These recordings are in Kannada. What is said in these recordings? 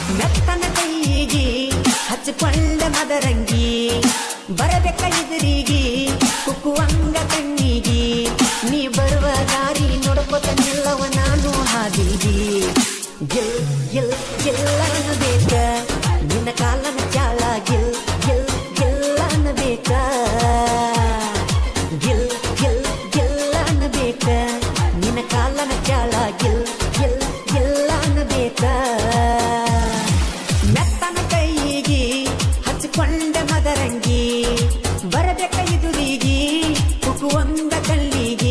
ಮೆತ್ತನ ಕೈಗಿ ಹಚ್ಚಿಕೊಂಡ ಮದರಂಗಿ ಬರಬೇಕ ಎದುರಿಗೆ ಕುಕ್ಕುವಂಗ ಕಣ್ಣಿಗಿ ನೀ ಬರುವ ದಾರಿ ನೋಡ್ಕೊತ ನಿಲ್ಲವ ನಾನು ಹಾದಿಗಿ ಗಿಲ್ ಗಿಲ್ ಗಿಲ್ಲ ಅನ್ನಬೇಕ ನಿನ್ನ ಕಾಲನ ಚಾಳ ಗಿಲ್ ಗಿಲ್ ಗಿಲ್ಲ ಅನ್ನಬೇಕ ಗಿಲ್ ಗಿಲ್ ಗಿಲ್ಲ ಅನ್ನಬೇಕ ನಿನ್ನ ಕಾಲನ ಚಾಳ ಗಿಲ್ ಗಿಲ್ ಗಿಲ್ಲ ಅನ್ನಬೇಕ ಮೆತ್ತನ ಕೈಗಿ ಹಚ್ಚಿಕೊಂಡ ಮದರಂಗಿ ಬರಬೇಕ ಇದುರಿಗೆ ಕುಕುವಂದ ಕಲ್ಲಿಗಿ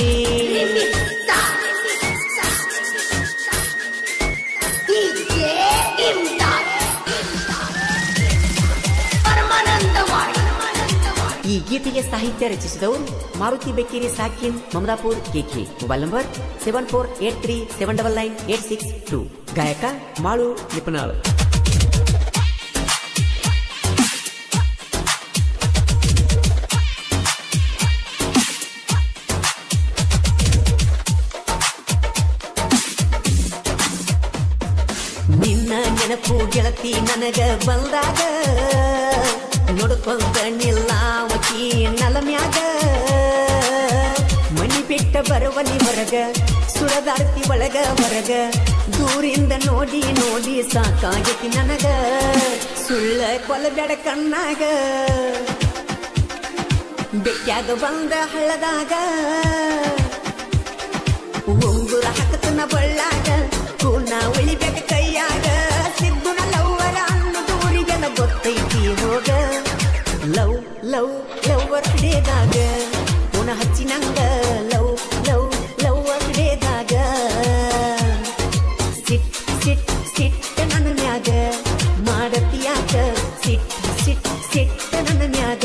DJ Imdad ಪರಮಾನಂದವಾಡಿ ಈ ಗೀತೆಗೆ ಸಾಹಿತ್ಯ ರಚಿಸಿದವರು ಮಾರುತಿ ಬೆಕ್ಕೇರಿ ಸಾಕಿನ್ Mamadapur KK mobile number seven four eight three seven double nine eight six two ಗಾಯಕ ಮಾಳು ನಿಪುಣಾಳ್ ನಿನ್ನ ನೆನಪು ಗೆಳತಿ ನನಗ ಬಂದಾಗ ನೋಡ್ಕೊಂತ ನಿಲ್ಲಾವಕಿ ನಲಮ್ಯಾಗ ಮನಿ ಬಿಟ್ಟ ಬರುವಲಿ ಹೊರಗ ಸುಳದಾರ್ತಿ ಒಳಗ ಹೊರಗ ದೂರಿಂದ ನೋಡಿ ನೋಡಿ ಸಾಕಾಗೈತಿ ನನಗ ಸುಳ್ಳ ಕೊಲಬೇಡ ಕಣ್ಣಾಗ ಬೆಟ್ಯಾಗ ಬಂದ ಹಳ್ಳದಾಗ ಉಂಗುರ ಹಾಕತನ ಬಳ್ಳಾಗ ಕೂನ ಉಳಿಬೇಕ ಕೈಯಾಗ ಸಿದ್ದುನ ಲವ್ವರ ಅನ್ನೋದು ಊರಿಗೆಲ್ಲ ಗೊತ್ತೈತಿ ಹೋಗ ಲವ್ ಲವ್ ಲವ್ವರ್ ಹಿಡೇದಾಗ ಪುನ ಹಚ್ಚಿನಂಗ ಲವ್ ಲವ್ ಲವ್ವರ್ ಹಿಡೇದಾಗ ಸಿಟ್ ಸಿಟ್ ಸಿಟ್ಟ ನನ್ನ ಮ್ಯಾಗ ಮಾಡತಿಯಾಕ ಸಿಟ್ ಸಿಟ್ ಸಿಟ್ಟ ನನ್ನ ಮ್ಯಾಗ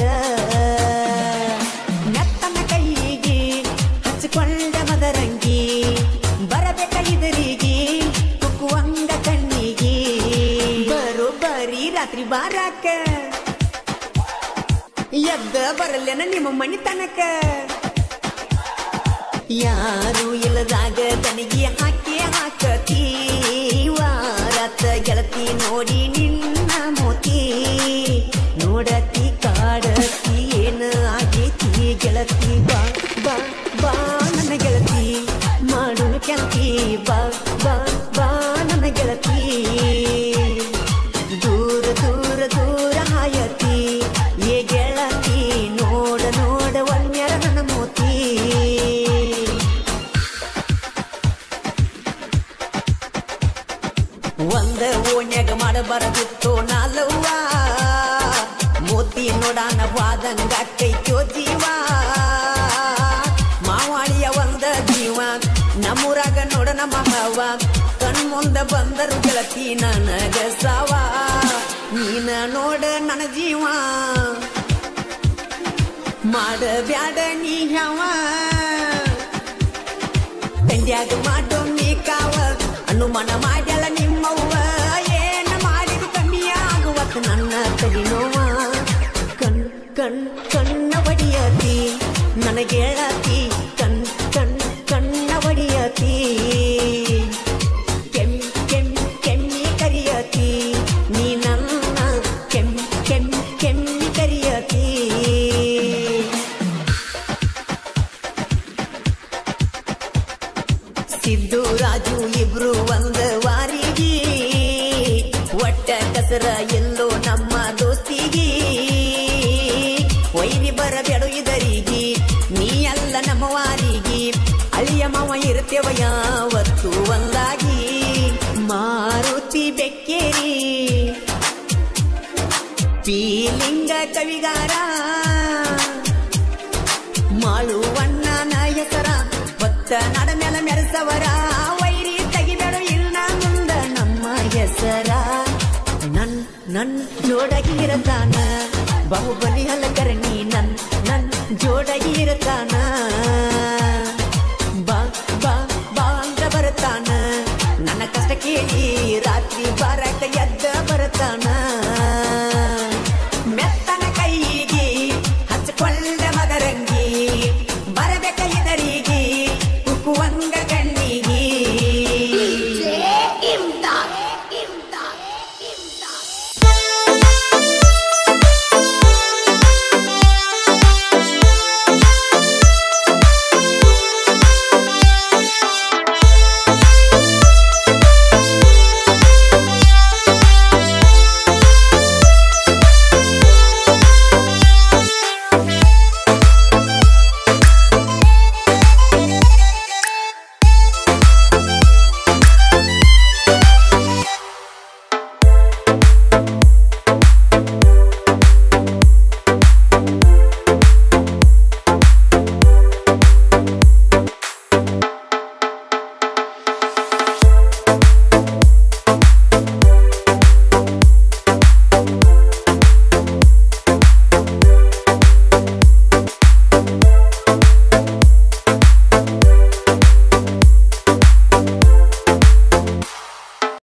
ಮೆತ್ತನ ಕೈಗೆ ಹಚ್ಚಿಕೊಂಡ ಮದರಂಗಿ ಬರಬೇಕ ಇದರಿಗೆ ಕುಕ್ಕುವಂಗ ಕಣ್ಣಿಗೆ ಬರೋ ಬರೀ ರಾತ್ರಿ ಬಾರಾಕ ಎದ್ದ ಬರಲ್ಲೇನ ನಿಮ್ಮ ಮನಿ ತನಕ ಯಾರು ಇಲ್ಲದಾಗ ತನಗೆ ಹಾಕಿ ಹಾಕತಿ ವಾರತ ಗೆಳತಿ ನೋಡಿ ನಿನ್ನ ಮೋತಿ ನೋಡತಿ ಕಾಡತಿ ಏನ ಆಗೈತಿ ಗೆಳತಿ ಬಾ ಬಾ ಬಾ ನನ್ನ ಗೆಳತಿ ಮಾಡುನು ಕೆಳತಿ ಬಾ ಬಾ ಬಾ ನನ್ನ ಗೆಳತಿ ದೂರ ದೂರ ದೂರ ಹಾಯತಿ ಏ ಗೆಳತಿ ನೋಡ ನೋಡ ಒನ್ಯರ ನನ್ನ ಮೋತಿ ಒಂದ ಓಣ್ಯಾಗ ಮಾಡಬಾರದಿತ್ತು ನಾಲವ್ವ ಮೋತಿ ನೋಡಾನ ವಾದಂಗ ಕೈತೋ ಜೀವ ಮಾವಾಳಿಯ ಒಂದ ಜೀವ ನಮ್ಮೂರಾಗ ನೋಡ ನಮ್ಮ ಹವ ಕಣ್ ಮುಂದ ಬಂದರು ಗೆಳತಿ ನನಗ ಸಾವ ನೀನ ನೋಡ ನನ್ನ ಜೀವ ಮಾಡಬ್ಯಾಡ ನೀ ಹವ ತಂಡ್ಯಾಗ ಮಾಡೋ ನೀ ಕಾವ ಅನುಮಾನ ಮಾಡ್ಯಾಳ ನಿಮ್ಮವ್ವ ಏನ ಮಾಡಿದ ಕಮ್ಮಿ ಆಗುವತ್ತ ನನ್ನ ತಡಿ ನೋವ ಕಣ್ ಕಣ್ ಕಣ್ಣ ಬಡಿಯತಿ ನನಗೇಳತಿ ಕಣ್ ಕಣ್ ಕಣ್ಣ ಬಡಿಯತಿ ಕೆಮ್ ಕೆಮ್ ಕೆಮ್ಮಿ ಕರಿಯತಿ ನೀ ನನ್ನ ಕೆಮ್ ಕೆಮ್ ಕೆಮ್ಮಿ ಕರಿಯತಿ ಸಿದ್ದು ರಾಜು ಇಬ್ರು ಒಂದ ವಾರಿಗೆ ಒಟ್ಟ ಕಸರ ಎಲ್ಲೋ ನಮ್ಮ ದೋಸ್ತಿಗೆ ಒಯ್ರಿ ಬರಬೇಡು ಇದರಿಗೆ ನೀ ಅಲ್ಲ ನಮ್ಮ ವಾರಿಗೆ ಅಳಿಯ ಮಾವ ಇರ್ತೇವ ಯಾವತ್ತು ಒಂದಾಗಿ ಮಾರುತಿ ಬೆಕ್ಕೇರಿ ಪೀಲಿಂಗ ಕವಿಗಾರ ಮಾಳುವಣ್ಣನ ಹೆಸರ ಹೊತ್ತ ನಡ ಮೇಲ ಮೆರೆಸವರ ವೈರಿ ತೆಗಿಬೇಡು ಇಲ್ಲ ಮುಂದ ನಮ್ಮ ಹೆಸರ ನನ್ ನನ್ ಜೋಡಗಿ ಇರತಾನ ಬಾಹುಬಲಿ ಹಲಕರಣಿ ನನ್ ನನ್ ಜೋಡಗಿ ಇರತಾನ ಬಾ ಬಾ ಬಾ ಅಂತ ಬರತಾನ ನನ್ನ ಕಷ್ಟ ಕೇಳಿ ರಾತ್ರಿ ಬಾರಕ ಎದ್ದ